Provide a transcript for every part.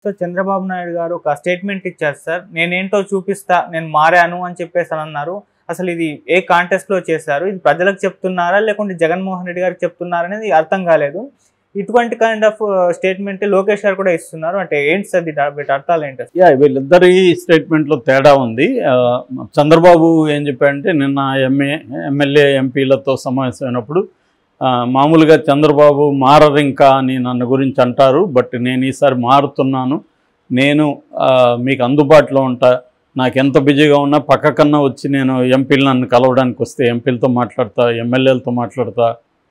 So Chandrababu Naidu గారు ఒక statement ఇచ్చారు సార్ నేనేంటో చూపిస్తా నేను మారాను అని చెప్పేసి అని అన్నారు అసలు ఇది ఏ కాంటెస్ట్ లో చేశారు ఇది ప్రజలకు చెప్తున్నారా లేకుంటే జగన్మోహన్ రెడ్డి గారికి చెప్తున్నారా అనేది అర్థం కాలేదు ఇటువంటి కైండ్ ఆఫ్ స్టేట్మెంట్ లోకేష్ గారు కూడా ఇస్తున్నారు అంటే ఏంటి సార్ దీని వీటి అర్థాలు ఏంటి యా వీళ్ళిద్దరి స్టేట్మెంట్లో తేడా ఉంది ఆ, చంద్రబాబు ఏం చెప్పాడంటే నిన్న ఎంఏ ఎమ్మెల్యే ఎంపీలతో సమావేశమైనప్పుడు ఆ, మామూలుగా చంద్రబాబు మారరు ఇంకా అని నన్ను గురించి అంటారు బట్ నేను ఈసారి మారుతున్నాను నేను ఆ, మీకు అందుబాటులో ఉంటా నాకు ఎంత బిజీగా ఉన్నా పక్క కన్నా వచ్చి నేను ఎంపీలు నన్ను కలవడానికి వస్తే ఎంపీలతో మాట్లాడతా ఎమ్మెల్యేలతో మాట్లాడతా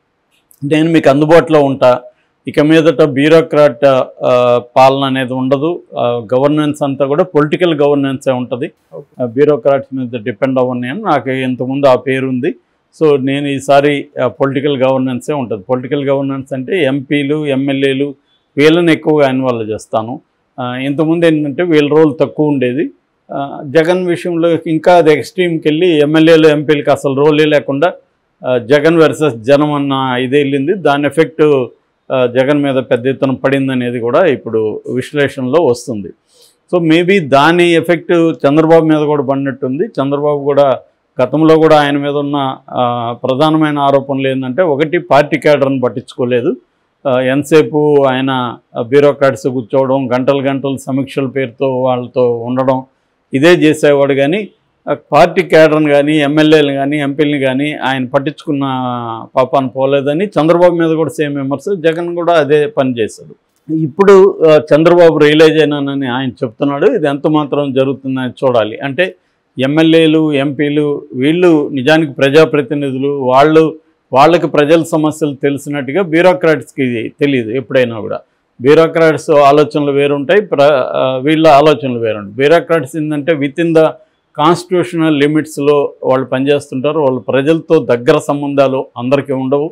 నేను మీకు అందుబాటులో ఉంటా ఇక మీదట బ్యూరోక్రాట్ ఆ, పాలన అనేది ఉండదు గవర్నెన్స్ అంతా కూడా పొలిటికల్ గవర్నెన్సే ఉంటుంది Okay. బ్యూరోక్రాట్స్ మీద డిపెండ్ అవ్వని అని నాకు ఇంతకుముందు ఆ పేరు ఉంది సో నేను ఈసారి పొలిటికల్ గవర్నెన్సే ఉంటుంది పొలిటికల్ గవర్నెన్స్ అంటే ఎంపీలు ఎమ్మెల్యేలు వీళ్ళని ఎక్కువగా ఇన్వాల్వ్ చేస్తాను ఆ, ఇంతకుముందు ఏంటంటే వీళ్ళ రోల్ తక్కువ ఉండేది ఆ, జగన్ విషయంలో ఇంకా అది ఎక్స్ట్రీమ్కి వెళ్ళి ఎమ్మెల్యేలు ఎంపీలకి అసలు రోలే లేకుండా ఆ, జగన్ వర్సెస్ జనం అన్న ఇది వెళ్ళింది దాని ఎఫెక్ట్ ఆ, జగన్ మీద పెద్ద ఎత్తున పడింది అనేది కూడా ఇప్పుడు విశ్లేషణలో వస్తుంది సో మేబీ దాని ఎఫెక్ట్ చంద్రబాబు మీద కూడా పడినట్టుంది చంద్రబాబు కూడా గతంలో కూడా ఆయన మీద ఉన్న ఆ, ప్రధానమైన ఆరోపణలు ఏంటంటే ఒకటి పార్టీ క్యాడర్ని పట్టించుకోలేదు ఆ, ఎంతసేపు ఆయన బ్యూరోక్రాట్స్ కూర్చోవడం గంటలు గంటలు సమీక్షల పేరుతో వాళ్ళతో ఉండడం ఇదే చేసేవాడు కానీ ఆ, పార్టీ క్యాడర్ని కానీ ఎమ్మెల్యేలు కానీ ఎంపీలని కానీ ఆయన పట్టించుకున్న పాపాన్ని పోలేదని చంద్రబాబు మీద కూడా సేమ్ విమర్శ జగన్ కూడా అదే పని చేశాడు ఇప్పుడు ఆ, చంద్రబాబు రియలైజ్ అయినానని ఆయన చెప్తున్నాడు ఇది ఎంత మాత్రం జరుగుతుందని చూడాలి అంటే ఎమ్మెల్యేలు ఎంపీలు వీళ్ళు నిజానికి ప్రజాప్రతినిధులు వాళ్ళు వాళ్ళకి ప్రజల సమస్యలు తెలిసినట్టుగా బ్యూరోక్రాట్స్కి తెలియదు ఎప్పుడైనా కూడా బ్యూరోక్రాట్స్ ఆలోచనలు వేరుంటాయి ప్ర ఆ, వీళ్ళ ఆలోచనలు వేరుంటాయి బ్యూరోక్రాట్స్ ఏంటంటే విత్ ఇన్ ద కాన్స్టిట్యూషనల్ లిమిట్స్లో వాళ్ళు పనిచేస్తుంటారు వాళ్ళు ప్రజలతో దగ్గర సంబంధాలు అందరికీ ఉండవు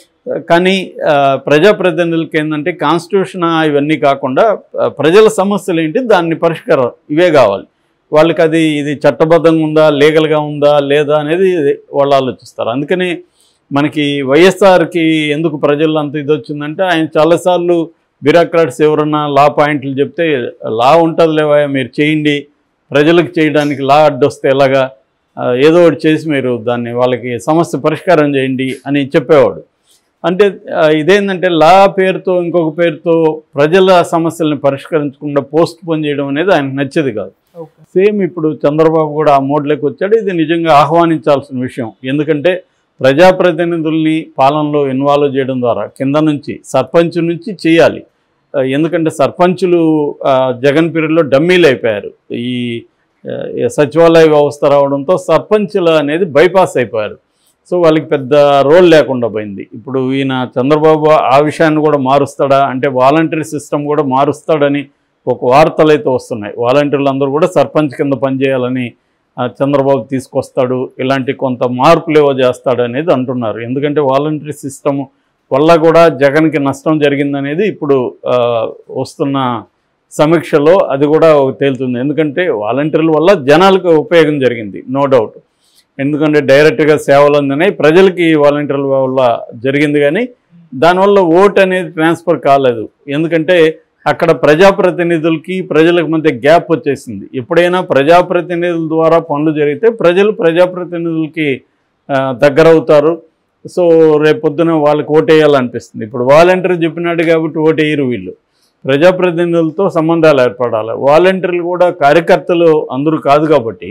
కానీ ఆ, ప్రజాప్రతినిధులకి ఏంటంటే కాన్స్టిట్యూషన్ ఇవన్నీ కాకుండా ఆ, ప్రజల సమస్యలు ఏంటి దాన్ని పరిష్కారం ఇవే కావాలి వాళ్ళకి అది ఇది చట్టబద్ధంగా ఉందా లీగల్గా ఉందా లేదా అనేది వాళ్ళు ఆలోచిస్తారు అందుకని మనకి వైఎస్ఆర్కి ఎందుకు ప్రజల్లో అంత ఇది వచ్చిందంటే ఆయన చాలాసార్లు బ్యూరోక్రాట్స్ ఎవరన్నా లా పాయింట్లు చెప్తే లా ఉంటుంది లేవా మీరు చేయండి ప్రజలకు చేయడానికి లా అడ్డొస్తే ఎలాగా ఆ, ఏదో ఒకటి చేసి మీరు దాన్ని వాళ్ళకి సమస్య పరిష్కారం చేయండి అని చెప్పేవాడు అంటే ఆ, ఇదేంటంటే లా పేరుతో ఇంకొక పేరుతో ప్రజల సమస్యల్ని పరిష్కరించకుండా పోస్ట్ పోన్ చేయడం అనేది ఆయనకు నచ్చేది కాదు ఓకే సేమ్ ఇప్పుడు చంద్రబాబు కూడా ఆ మోడ్లోకి వచ్చాడు ఇది నిజంగా ఆహ్వానించాల్సిన విషయం ఎందుకంటే ప్రజాప్రతినిధుల్ని పాలనలో ఇన్వాల్వ్ చేయడం ద్వారా కింద నుంచి సర్పంచ్ నుంచి చేయాలి ఆ, ఎందుకంటే సర్పంచులు ఆ, జగన్ పీరియడ్లో డమ్మీలు అయిపోయారు ఈ ఆ, ఈ సచివాలయ వ్యవస్థ రావడంతో సర్పంచులు అనేది బైపాస్ అయిపోయారు సో వాళ్ళకి పెద్ద రోల్ లేకుండా పోయింది ఇప్పుడు ఈయన చంద్రబాబు ఆ విషయాన్ని కూడా మారుస్తాడా అంటే వాలంటరీ సిస్టమ్ కూడా మారుస్తాడని ఒక వార్తలు అయితే వస్తున్నాయి వాలంటీర్లు అందరూ కూడా సర్పంచ్ కింద పనిచేయాలని ఆ, చంద్రబాబు తీసుకొస్తాడు ఇలాంటి కొంత మార్పులు ఏవో చేస్తాడు అనేది అంటున్నారు ఎందుకంటే వాలంటరీ సిస్టమ్ వల్ల కూడా జగన్కి నష్టం జరిగిందనేది ఇప్పుడు ఆ, వస్తున్న సమీక్షలో అది కూడా తేలుతుంది ఎందుకంటే వాలంటీర్ల వల్ల జనాలకు ఉపయోగం జరిగింది నో డౌట్ ఎందుకంటే డైరెక్ట్గా సేవలు అందినాయి ప్రజలకి వాలంటీర్ల వల్ల జరిగింది కానీ దానివల్ల ఓట్ అనేది ట్రాన్స్ఫర్ కాలేదు ఎందుకంటే అక్కడ ప్రజాప్రతినిధులకి ప్రజలకు మధ్య గ్యాప్ వచ్చేసింది ఎప్పుడైనా ప్రజాప్రతినిధుల ద్వారా పనులు జరిగితే ప్రజలు ప్రజాప్రతినిధులకి ఆ, దగ్గరవుతారు సో రేపొద్దున వాళ్ళకి ఓటేయాలనిపిస్తుంది ఇప్పుడు వాలంటీర్ చెప్పినాడు కాబట్టి ఓటేయరు వీళ్ళు ప్రజాప్రతినిధులతో సంబంధాలు ఏర్పడాలి వాలంటీర్లు కూడా కార్యకర్తలు అందరూ కాదు కాబట్టి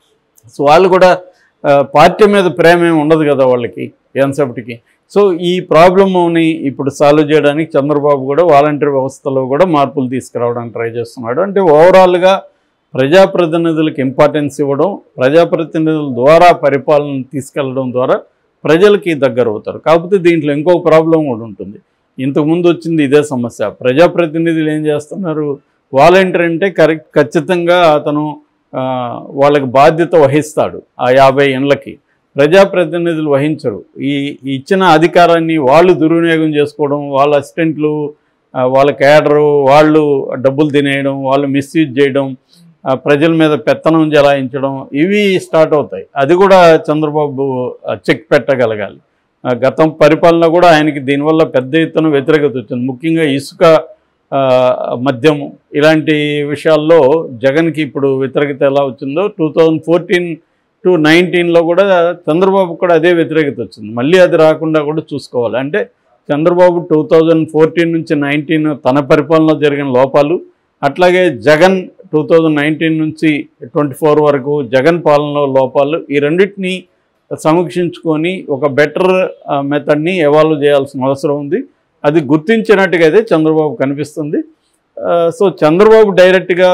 సో వాళ్ళు కూడా ఆ, పార్టీ మీద ప్రేమ ఏమి ఉండదు కదా వాళ్ళకి ఎంతసేపటికి సో ఈ ప్రాబ్లమ్ని ఇప్పుడు సాల్వ్ చేయడానికి చంద్రబాబు కూడా వాలంటీర్ వ్యవస్థలో కూడా మార్పులు తీసుకురావడానికి ట్రై చేస్తున్నాడు అంటే ఓవరాల్గా ప్రజాప్రతినిధులకు ఇంపార్టెన్స్ ఇవ్వడం ప్రజాప్రతినిధుల ద్వారా పరిపాలన తీసుకెళ్లడం ద్వారా ప్రజలకి దగ్గర అవుతారు కాకపోతే దీంట్లో ఇంకొక ప్రాబ్లం కూడా ఉంటుంది ఇంతకుముందు వచ్చింది ఇదే సమస్య ప్రజాప్రతినిధులు ఏం చేస్తున్నారు వాలంటీర్ అంటే కరెక్ట్ ఖచ్చితంగా అతను ఆ, వాళ్ళకి బాధ్యత వహిస్తాడు ఆ యాభై ఎండ్లకి ప్రజాప్రతినిధులు వహించరు ఈ ఈ ఇచ్చిన అధికారాన్ని వాళ్ళు దుర్వినియోగం చేసుకోవడం వాళ్ళ అసిస్టెంట్లు ఆ, వాళ్ళ క్యాడరు వాళ్ళు డబ్బులు తినేయడం వాళ్ళు మిస్యూజ్ చేయడం ఆ, ప్రజల మీద పెత్తనం జలాయించడం ఇవి స్టార్ట్ అవుతాయి అది కూడా చంద్రబాబు ఆ, చెక్ పెట్టగలగాలి ఆ, గతం పరిపాలన కూడా ఆయనకి దీనివల్ల పెద్ద ఎత్తున వ్యతిరేకత వచ్చింది ముఖ్యంగా ఇసుక ఆ, మద్యం ఇలాంటి విషయాల్లో జగన్కి ఇప్పుడు వ్యతిరేకత ఎలా వచ్చిందో టూ థౌజండ్ ఫోర్టీన్ టు నైన్టీన్లో కూడా చంద్రబాబు కూడా అదే వ్యతిరేకత వచ్చింది మళ్ళీ అది రాకుండా కూడా చూసుకోవాలి అంటే చంద్రబాబు టూ థౌజండ్ ఫోర్టీన్ నుంచి నైన్టీన్ తన పరిపాలనలో జరిగిన లోపాలు అట్లాగే జగన్ టూ థౌజండ్ నైన్టీన్ నుంచి ట్వంటీ ఫోర్ వరకు జగన్ పాలనలో లోపాలు ఈ రెండింటినీ సమీక్షించుకొని ఒక బెటర్ మెథడ్ని ఎవాల్వ్ చేయాల్సిన అవసరం ఉంది అది గుర్తించినట్టుగా అయితే చంద్రబాబు కనిపిస్తుంది ఆ, సో చంద్రబాబు డైరెక్ట్గా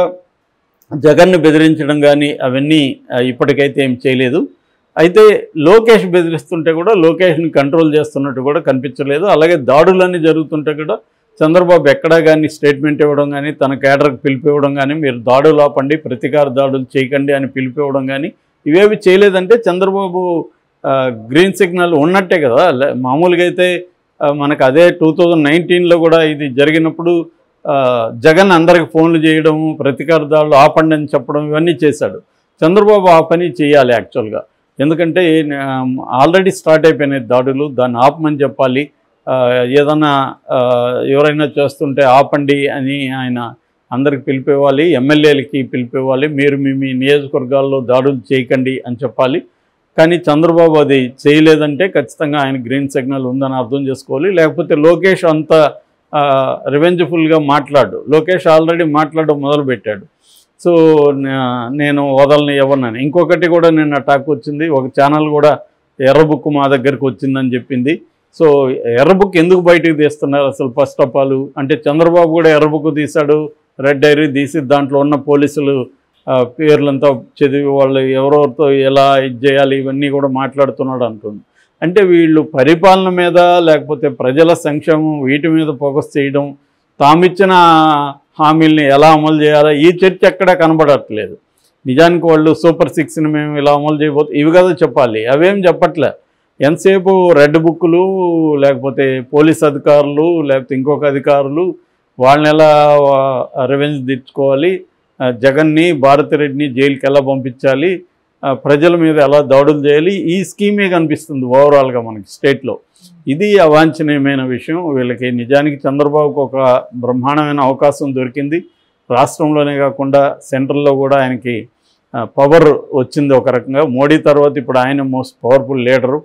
జగన్ను బెదిరించడం కానీ అవన్నీ ఆ, ఇప్పటికైతే ఏం చేయలేదు అయితే లోకేష్ బెదిరిస్తుంటే కూడా లోకేష్ని కంట్రోల్ చేస్తున్నట్టు కూడా కనిపించలేదు అలాగే దాడులన్నీ జరుగుతుంటే కూడా చంద్రబాబు ఎక్కడా కానీ స్టేట్మెంట్ ఇవ్వడం కానీ తన కేడర్కి పిలిపివ్వడం కానీ మీరు దాడులు ఆపండి ప్రతీకార దాడులు చేయకండి అని పిలిపివ్వడం కానీ ఇవేవి చేయలేదంటే చంద్రబాబు ఆ, గ్రీన్ సిగ్నల్ ఉన్నట్టే కదా లే- మామూలుగా అయితే ఆ, మనకు అదే టూ థౌజండ్ నైన్టీన్లో కూడా ఇది జరిగినప్పుడు ఆ, జగన్ అందరికి ఫోన్లు చేయడం ప్రతీకార దాడులు ఆపండి అని చెప్పడం ఇవన్నీ చేశాడు చంద్రబాబు ఆ పని చేయాలి యాక్చువల్గా ఎందుకంటే ఆల్రెడీ స్టార్ట్ అయిపోయినాయి దాడులు దాన్ని ఆపమని చెప్పాలి ఆ, ఏదన్నా ఆ, ఎవరైనా చేస్తుంటే ఆపండి అని ఆయన అందరికి పిలిపివ్వాలి ఎమ్మెల్యేలకి పిలిపివ్వాలి మీరు మీ మీ నియోజకవర్గాల్లో దాడులు చేయకండి అని చెప్పాలి కానీ చంద్రబాబు అది చేయలేదంటే ఖచ్చితంగా ఆయన గ్రీన్ సిగ్నల్ ఉందని అర్థం చేసుకోవాలి లేకపోతే లోకేష్ అంత రివెంజ్ఫుల్గా మాట్లాడు లోకేష్ ఆల్రెడీ మాట్లాడడం మొదలుపెట్టాడు సో నా- నేను వదలని ఎవరినని ఇంకొకటి కూడా నిన్న టాక్ వచ్చింది ఒక ఛానల్ కూడా ఎర్ర బుక్ మా దగ్గరికి వచ్చిందని చెప్పింది సో ఎర్ర బుక్ ఎందుకు బయటకు తీస్తున్నారు అసలు ఫస్ట్ ఆఫ్ ఆల్ అంటే చంద్రబాబు కూడా ఎర్ర బుక్ తీశాడు రెడ్ డైరీ తీసి దాంట్లో ఉన్న పోలీసులు ఆ, పేర్లంతా చదివి వాళ్ళు ఎవరెవరితో ఎలా ఇది చేయాలి ఇవన్నీ కూడా మాట్లాడుతున్నాడు అంటుంది అంటే వీళ్ళు పరిపాలన మీద లేకపోతే ప్రజల సంక్షేమం వీటి మీద ఫోకస్ చేయడం తామిచ్చిన హామీల్ని ఎలా అమలు చేయాలో ఈ చర్చ ఎక్కడా కనబడట్లేదు నిజానికి వాళ్ళు సూపర్ సిక్స్ని మేము ఇలా అమలు చేయబోతు ఇవి కదా చెప్పాలి అవేం చెప్పట్లే ఎంతసేపు రెడ్ బుక్కులు లేకపోతే పోలీస్ అధికారులు లేకపోతే ఇంకొక అధికారులు వాళ్ళని ఎలా రెవెన్యూ తెచ్చుకోవాలి ఆ, జగన్ని భారతిరెడ్డిని జైలుకి ఎలా పంపించాలి ఆ, ప్రజల మీద ఎలా దాడులు చేయాలి ఈ స్కీమే కనిపిస్తుంది ఓవరాల్గా మనకి స్టేట్లో ఇది అవాంఛనీయమైన విషయం వీళ్ళకి నిజానికి చంద్రబాబుకు ఒక బ్రహ్మాండమైన అవకాశం దొరికింది రాష్ట్రంలోనే కాకుండా సెంట్రల్లో కూడా ఆయనకి పవర్ వచ్చింది ఒక రకంగా మోడీ తర్వాత ఇప్పుడు ఆయన మోస్ట్ పవర్ఫుల్ లీడరు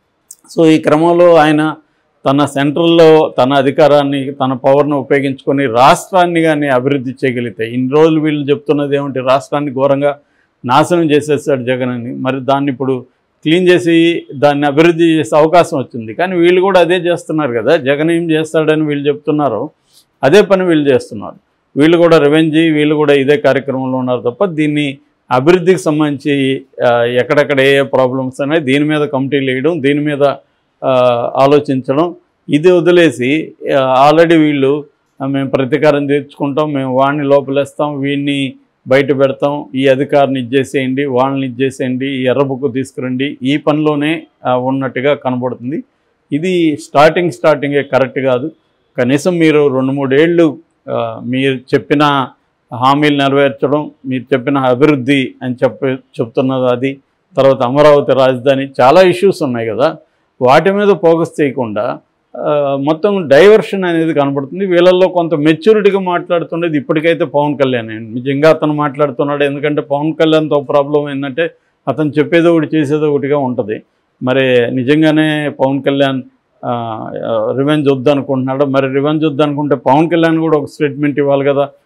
సో ఈ క్రమంలో ఆయన తన సెంట్రల్లో తన అధికారాన్ని తన పవర్ను ఉపయోగించుకొని రాష్ట్రాన్ని కానీ అభివృద్ధి చేయగలిగితే ఇన్ని రోజులు వీళ్ళు చెప్తున్నది ఏమిటి రాష్ట్రాన్ని ఘోరంగా నాశనం చేసేసాడు జగన్ అని మరి దాన్ని ఇప్పుడు క్లీన్ చేసి దాన్ని అభివృద్ధి చేసే అవకాశం వచ్చింది కానీ వీళ్ళు కూడా అదే చేస్తున్నారు కదా జగన్ ఏం చేస్తాడని వీళ్ళు చెప్తున్నారు అదే పని వీళ్ళు చేస్తున్నారు వీళ్ళు కూడా రెవెన్యూ వీళ్ళు కూడా ఇదే కార్యక్రమంలో ఉన్నారు తప్ప దీన్ని అభివృద్ధికి సంబంధించి ఆ, ఎక్కడెక్కడ ఏ ఏ ప్రాబ్లమ్స్ ఉన్నాయి దీని మీద కమిటీలు వేయడం దీని మీద ఆ, ఆలోచించడం ఇది వదిలేసి ఆల్రెడీ వీళ్ళు ఆ, మేము ప్రతీకారం తీర్చుకుంటాం మేము వాడిని లోపలేస్తాం వీడిని బయట పెడతాం ఈ అధికారిని ఇచ్చేసేయండి వాళ్ళని ఇచ్చేసేయండి ఈ ఎర్ర బుక్ తీసుకురండి ఈ పనిలోనే ఆ, ఉన్నట్టుగా కనబడుతుంది ఇది స్టార్టింగ్ స్టార్టింగే కరెక్ట్ కాదు కనీసం మీరు రెండు మూడేళ్ళు ఆ, మీరు చెప్పిన హామీలు నెరవేర్చడం మీరు చెప్పిన అభివృద్ధి అని చెప్పి చెప్తున్నది అది తర్వాత అమరావతి రాజధాని చాలా ఇష్యూస్ ఉన్నాయి కదా వాటి మీద ఫోకస్ చేయకుండా ఆ, మొత్తం డైవర్షన్ అనేది కనబడుతుంది వీళ్ళల్లో కొంత మెచ్యూరిటీగా మాట్లాడుతున్నది ఇప్పటికైతే పవన్ కళ్యాణ్ అండి నిజంగా అతను మాట్లాడుతున్నాడు ఎందుకంటే పవన్ కళ్యాణ్తో ప్రాబ్లం ఏంటంటే అతను చెప్పేది ఒకటి చేసేది ఒకటిగా ఉంటుంది మరి నిజంగానే పవన్ కళ్యాణ్ రివెంజ్ వద్దనుకుంటున్నాడు మరి రివెంజ్ వద్దనుకుంటే పవన్ కళ్యాణ్ కూడా ఒక స్టేట్మెంట్ ఇవ్వాలి కదా